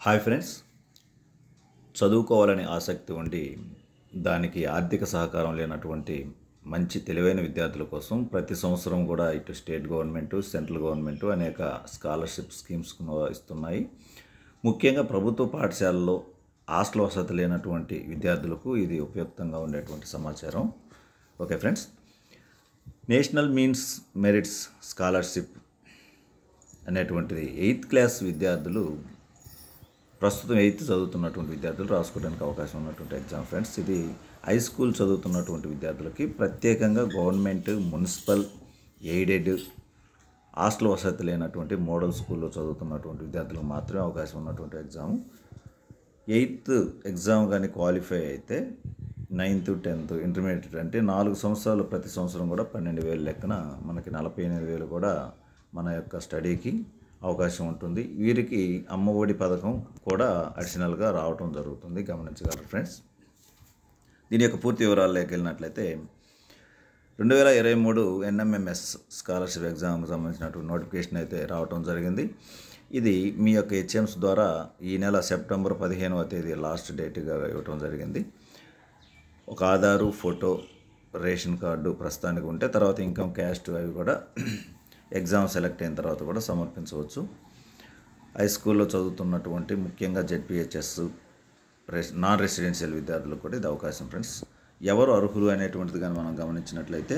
hi friends చదువుకోవాలని ఆసక్తి ఉండి దానికి ఆర్థిక సహకారం లేనటువంటి మంచి తెలివైన విద్యార్థుల కోసం ప్రతి సంవత్సరం కూడా ఇటు స్టేట్ గవర్నమెంట్ సెంట్రల్ గవర్నమెంట్ అనేక స్కాలర్షిప్ స్కీమ్స్ ఇస్తున్నాయి ముఖ్యంగా ప్రభుత్వ పాఠశాలలో హాస్టల్ వసతి లేనటువంటి విద్యార్థులకు ఇది ఉపయుక్తంగా ఉండేటువంటి సమాచారం okay friends national means merits scholarship అనేటువంటిది ఎయిత్ క్లాస్ విద్యార్థులు ప్రస్తుతం ఎయిత్ చదువుతున్నటువంటి విద్యార్థులు రాసుకోవడానికి అవకాశం ఉన్నటువంటి ఎగ్జామ్ ఫ్రెండ్స్ ఇది హై స్కూల్ చదువుతున్నటువంటి విద్యార్థులకి ప్రత్యేకంగా గవర్నమెంట్ మున్సిపల్ ఎయిడెడ్ హాస్టల్ వసతి లేనటువంటి మోడల్ స్కూల్లో చదువుతున్నటువంటి విద్యార్థులకు మాత్రమే అవకాశం ఉన్నటువంటి ఎగ్జామ్ ఎయిత్ ఎగ్జామ్ కానీ క్వాలిఫై అయితే నైన్త్ టెన్త్ ఇంటర్మీడియట్ అంటే నాలుగు సంవత్సరాలు ప్రతి సంవత్సరం కూడా పన్నెండు వేలు లెక్కన మనకి నలభై ఎనిమిది వేలు కూడా మన యొక్క స్టడీకి అవకాశం ఉంటుంది వీరికి అమ్మఒడి పథకం కూడా అడిషనల్గా రావటం జరుగుతుంది గమనించగలరు ఫ్రెండ్స్ దీని యొక్క పూర్తి వివరాల్లోకి వెళ్ళినట్లయితే రెండు వేల ఇరవై మూడు ఎన్ఎంఎంఎస్ స్కాలర్షిప్ ఎగ్జామ్కి సంబంధించినటువంటి నోటిఫికేషన్ అయితే రావటం జరిగింది ఇది మీ యొక్క హెచ్ఎంస్ ద్వారా ఈ నెల సెప్టెంబర్ పదిహేనవ తేదీ లాస్ట్ డేట్గా ఇవ్వటం జరిగింది ఒక ఆధారు ఫోటో రేషన్ కార్డు ప్రస్తుతానికి ఉంటే తర్వాత ఇన్కమ్ క్యాస్ట్ అవి కూడా ఎగ్జామ్ సెలెక్ట్ అయిన తర్వాత కూడా సమర్పించవచ్చు హై స్కూల్లో చదువుతున్నటువంటి ముఖ్యంగా జెడ్పిహెచ్ఎస్ రెస్ నాన్ రెసిడెన్షియల్ విద్యార్థులకు కూడా ఇది అవకాశం ఫ్రెండ్స్ ఎవరు అర్హులు అనేటువంటిది కానీ మనం గమనించినట్లయితే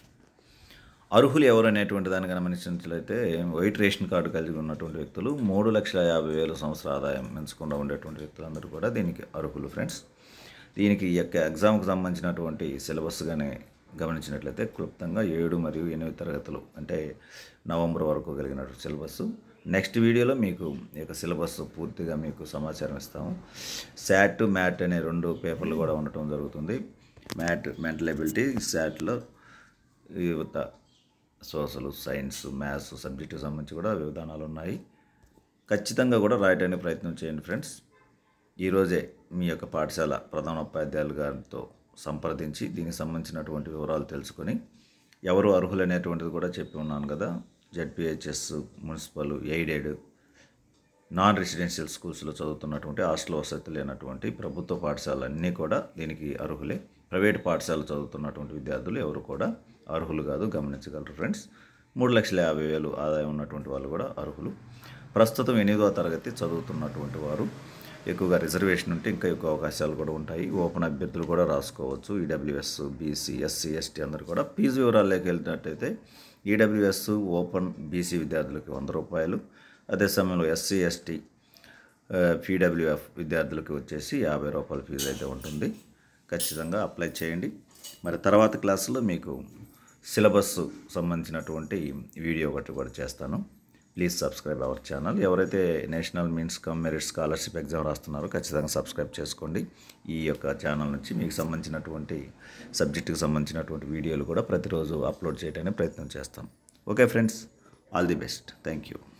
అర్హులు ఎవరు అనేటువంటి దాన్ని గమనించినట్లయితే వైట్ రేషన్ కార్డు కలిగి ఉన్నటువంటి వ్యక్తులు మూడు లక్షల యాభై వేల సంవత్సర ఆదాయం పెంచకుండా ఉండేటువంటి వ్యక్తులందరూ కూడా దీనికి అర్హులు ఫ్రెండ్స్ దీనికి ఈ యొక్క ఎగ్జామ్కి సంబంధించినటువంటి సిలబస్ కానీ గమనించినట్లయితే క్లుప్తంగా ఏడు మరియు ఎనిమిది తరగతులు అంటే నవంబర్ వరకు కలిగిన సిలబస్ నెక్స్ట్ వీడియోలో మీకు ఈ యొక్క సిలబస్ పూర్తిగా మీకు సమాచారం ఇస్తాము శాట్ మ్యాట్ అనే రెండు పేపర్లు కూడా ఉండటం జరుగుతుంది మ్యాట్ మెంటల్ ఎబిలిటీ శాట్లో యువత సోషల్ సైన్స్ మ్యాథ్స్ సబ్జెక్టుకి సంబంధించి కూడా విధానాలు ఉన్నాయి ఖచ్చితంగా కూడా రాయడానికి ప్రయత్నం చేయండి ఫ్రెండ్స్ ఈరోజే మీ యొక్క పాఠశాల ప్రధానోపాధ్యాయులు గారితో సంప్రదించి దీనికి సంబంధించినటువంటి వివరాలు తెలుసుకొని ఎవరు అర్హులు అనేటువంటిది కూడా చెప్పి ఉన్నాను కదా ZPHS municipal aided non residential స్కూల్స్లో చదువుతున్నటువంటి హాస్టల్ వసతి లేనటువంటి ప్రభుత్వ పాఠశాలలు అన్నీ కూడా దీనికి అర్హులే ప్రైవేట్ పాఠశాల చదువుతున్నటువంటి విద్యార్థులు ఎవరు కూడా అర్హులు కాదు గమనించగలరు ఫ్రెండ్స్ మూడు లక్షల యాభై వేలు ఆదాయం ఉన్నటువంటి వాళ్ళు కూడా అర్హులు ప్రస్తుతం ఎనిమిదవ తరగతి చదువుతున్నటువంటి వారు ఎక్కువగా రిజర్వేషన్ ఉంటే ఇంకా ఎక్కువ అవకాశాలు కూడా ఉంటాయి ఓపెన్ అభ్యర్థులు కూడా రాసుకోవచ్చు ఈడబ్ల్యూఎస్ బీసీ ఎస్సీ ఎస్టీ అందరూ కూడా ఫీజు వివరాల్లోకి వెళ్ళినట్టయితే ఈడబ్ల్యూఎస్ ఓపెన్ బీసీ విద్యార్థులకి వంద రూపాయలు అదే సమయంలో ఎస్సీ ఎస్టీ పీడబ్ల్యూఎఫ్ విద్యార్థులకు వచ్చేసి యాభై రూపాయల ఫీజు అయితే ఉంటుంది ఖచ్చితంగా అప్లై చేయండి మరి తర్వాత క్లాసులో మీకు సిలబస్ సంబంధించినటువంటి వీడియో ఒకటి కూడా చేస్తాను ప్లీజ్ సబ్స్క్రైబ్ అవర్ ఛానల్ ఎవరైతే national means cum merit scholarship exam రాస్తున్నారో ఖచ్చితంగా సబ్స్క్రైబ్ చేసుకోండి ఈ యొక్క ఛానల్ నుంచి మీకు సంబంధించినటువంటి సబ్జెక్టుకి సంబంధించినటువంటి వీడియోలు కూడా ప్రతిరోజు అప్లోడ్ చేయడానికి ప్రయత్నం చేస్తాం okay friends all the best thank you